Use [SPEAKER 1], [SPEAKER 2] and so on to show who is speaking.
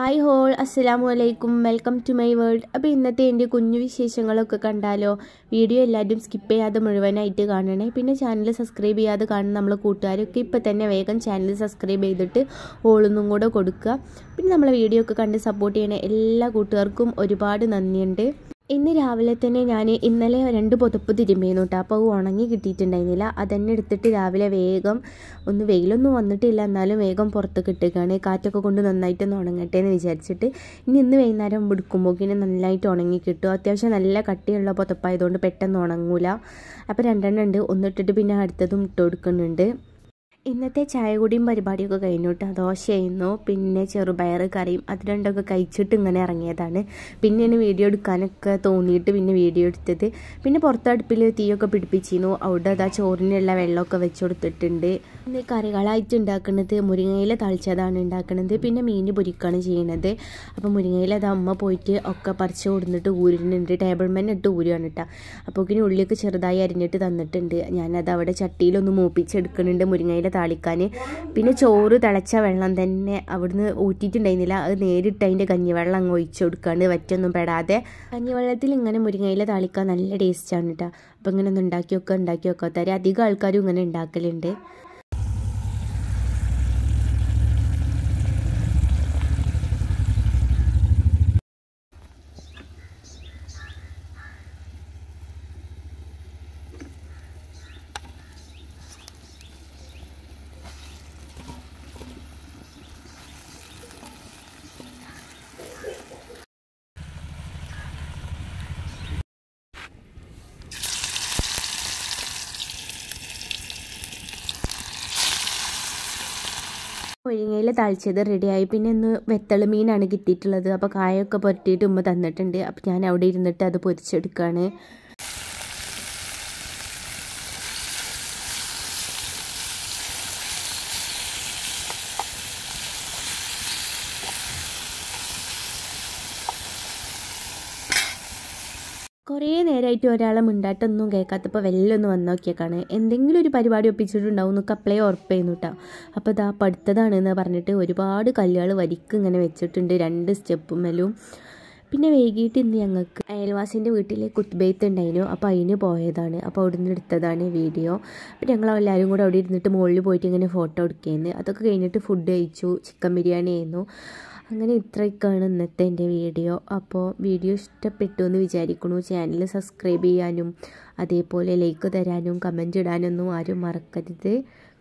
[SPEAKER 1] hi whole അസ്സലാമു അലൈക്കും welcome to my world അപ്പോൾ ഇന്നത്തെ എൻ്റെ കുഞ്ഞു വിശേഷങ്ങളൊക്കെ കണ്ടാലോ വീഡിയോ എല്ലാവരും സ്കിപ്പ് ചെയ്യാതെ മുഴുവനായിട്ട് കാണണേ പിന്നെ ചാനൽ സബ്സ്ക്രൈബ് ചെയ്യാതെ കാണുന്ന നമ്മളെ കൂട്ടുകാരൊക്കെ ഇപ്പോൾ തന്നെ വേഗം ചാനൽ സബ്സ്ക്രൈബ് ചെയ്തിട്ട് ഓളൊന്നും കൂടെ കൊടുക്കുക പിന്നെ നമ്മളെ വീഡിയോ ഒക്കെ കണ്ട് സപ്പോർട്ട് ചെയ്യണ എല്ലാ കൂട്ടുകാർക്കും ഒരുപാട് നന്ദിയുണ്ട് ഇന്ന് രാവിലെ തന്നെ ഞാൻ ഇന്നലെ രണ്ട് പുതപ്പ് തിരുമ്പിയിരുന്നു കേട്ടോ അപ്പോൾ ഉണങ്ങി കിട്ടിയിട്ടുണ്ടായിരുന്നില്ല അതന്നെ എടുത്തിട്ട് രാവിലെ വേഗം ഒന്ന് വെയിലൊന്നും വന്നിട്ടില്ല എന്നാലും വേഗം പുറത്തേക്ക് ഇട്ടേക്കാണ് കാറ്റൊക്കെ കൊണ്ട് നന്നായിട്ടൊന്ന് ഉണങ്ങട്ടെ എന്ന് വിചാരിച്ചിട്ട് ഇനി ഇന്ന് വൈകുന്നേരം എടുക്കുമ്പോക്കിന് നന്നായിട്ട് ഉണങ്ങി കിട്ടും അത്യാവശ്യം നല്ല കട്ടിയുള്ള പുതപ്പായതുകൊണ്ട് പെട്ടെന്ന് ഉണങ്ങൂല അപ്പോൾ രണ്ടെണ്ണം ഉണ്ട് ഒന്നിട്ടിട്ട് പിന്നെ അടുത്തതും ഇട്ട് കൊടുക്കുന്നുണ്ട് ഇന്നത്തെ ചായ കുടിയും പരിപാടിയൊക്കെ കഴിഞ്ഞു കേട്ടോ ദോശയായിരുന്നു പിന്നെ ചെറുപയർ കറിയും അത് രണ്ടൊക്കെ കഴിച്ചിട്ട് ഇങ്ങനെ ഇറങ്ങിയതാണ് പിന്നെയാണ് വീഡിയോ എടുക്കാനൊക്കെ തോന്നിയിട്ട് പിന്നെ വീഡിയോ എടുത്തത് പിന്നെ പുറത്തടുപ്പിൽ തീയൊക്കെ പിടിപ്പിച്ചിരുന്നു അവിടെ അതാ ചോറിനുള്ള വെള്ളമൊക്കെ വെച്ച് കൊടുത്തിട്ടുണ്ട് ഇന്ന് കറികളായിട്ട് ഉണ്ടാക്കുന്നത് മുരിങ്ങയില തളിച്ചതാണ് ഉണ്ടാക്കുന്നത് പിന്നെ മീൻ പൊരിക്കുകയാണ് ചെയ്യണത് അപ്പോൾ മുരിങ്ങയില അത് അമ്മ പോയിട്ട് ഒക്കെ പറിച്ച് കൊടുത്തിട്ട് ഊരുന്നുണ്ട് ടേബിൾ മേൻ ഇട്ട് ഊരുകയാണ് കേട്ടോ അപ്പോൾ ഇങ്ങനെ ഉള്ളിയൊക്കെ ചെറുതായി അരിഞ്ഞിട്ട് തന്നിട്ടുണ്ട് ഞാനത് അവിടെ ചട്ടിയിലൊന്ന് മൂപ്പിച്ചെടുക്കുന്നുണ്ട് മുരിങ്ങയില താളിക്കാൻ പിന്നെ ചോറ് തിളച്ച വെള്ളം തന്നെ അവിടുന്ന് ഊറ്റിയിട്ടുണ്ടായിരുന്നില്ല അത് നേരിട്ട് അതിൻ്റെ കഞ്ഞിവെള്ളം അങ്ങ് ഒഴിച്ചു കൊടുക്കാണ്ട് വറ്റൊന്നും പെടാതെ കഞ്ഞിവെള്ളത്തിൽ ഇങ്ങനെ മുരിങ്ങയില താളിക്കാൻ നല്ല ടേസ്റ്റാണ് കേട്ടോ അപ്പോൾ ഇങ്ങനെ ഒന്ന് ഉണ്ടാക്കി വെക്കുക ഉണ്ടാക്കി വെക്കുക തരാം അധികം ആൾക്കാരും ഇങ്ങനെ ഉണ്ടാക്കലുണ്ട് മുരിങ്ങയിൽ തളിച്ചത് റെഡിയായി പിന്നെ ഇന്ന് വെത്തള് മീനാണ് കിട്ടിയിട്ടുള്ളത് അപ്പോൾ കായൊക്കെ പുരട്ടിയിട്ട് ഉമ്മ തന്നിട്ടുണ്ട് അപ്പോൾ ഞാൻ അവിടെ ഇരുന്നിട്ട് അത് പൊരിച്ചെടുക്കുകയാണ് കുറേ നേരമായിട്ട് ഒരാളെ മിണ്ടാട്ടൊന്നും കേൾക്കാത്തപ്പോൾ വെല്ലൊന്ന് വന്ന് നോക്കിയേക്കാണ് എന്തെങ്കിലും ഒരു പരിപാടി ഒപ്പിച്ചിട്ടുണ്ടാവും എന്നൊക്കെ അപ്പളേ ഉറപ്പായിരുന്നു കേട്ടോ അപ്പോൾ ഇതാ പഠിത്തതാണെന്ന് പറഞ്ഞിട്ട് ഒരുപാട് കല്ലുകൾ വരിക്ക് ഇങ്ങനെ വെച്ചിട്ടുണ്ട് രണ്ട് സ്റ്റെപ്പുമേലും പിന്നെ വൈകിട്ട് ഇന്ന് ഞങ്ങൾക്ക് അയൽവാസിൻ്റെ വീട്ടിൽ കുത്ബെയ്ത്ത് ഉണ്ടായിരുന്നു അപ്പോൾ അതിന് പോയതാണ് അപ്പോൾ അവിടെ നിന്ന് എടുത്തതാണ് വീഡിയോ അപ്പോൾ ഞങ്ങൾ എല്ലാവരും കൂടെ അവിടെ ഇരുന്നിട്ട് മുകളിൽ പോയിട്ട് ഇങ്ങനെ ഫോട്ടോ എടുക്കുകയായിരുന്നു അതൊക്കെ കഴിഞ്ഞിട്ട് ഫുഡ് കഴിച്ചു ചിക്കൻ ബിരിയാണി ആയിരുന്നു അങ്ങനെ ഇത്രയൊക്കെയാണ് ഇന്നത്തെ എൻ്റെ വീഡിയോ അപ്പോൾ വീഡിയോ ഇഷ്ടപ്പെട്ടു എന്ന് വിചാരിക്കുന്നു ചാനൽ സബ്സ്ക്രൈബ് ചെയ്യാനും അതേപോലെ ലൈക്ക് തരാനും കമൻറ്റ് ഇടാനൊന്നും ആരും മറക്കരുത്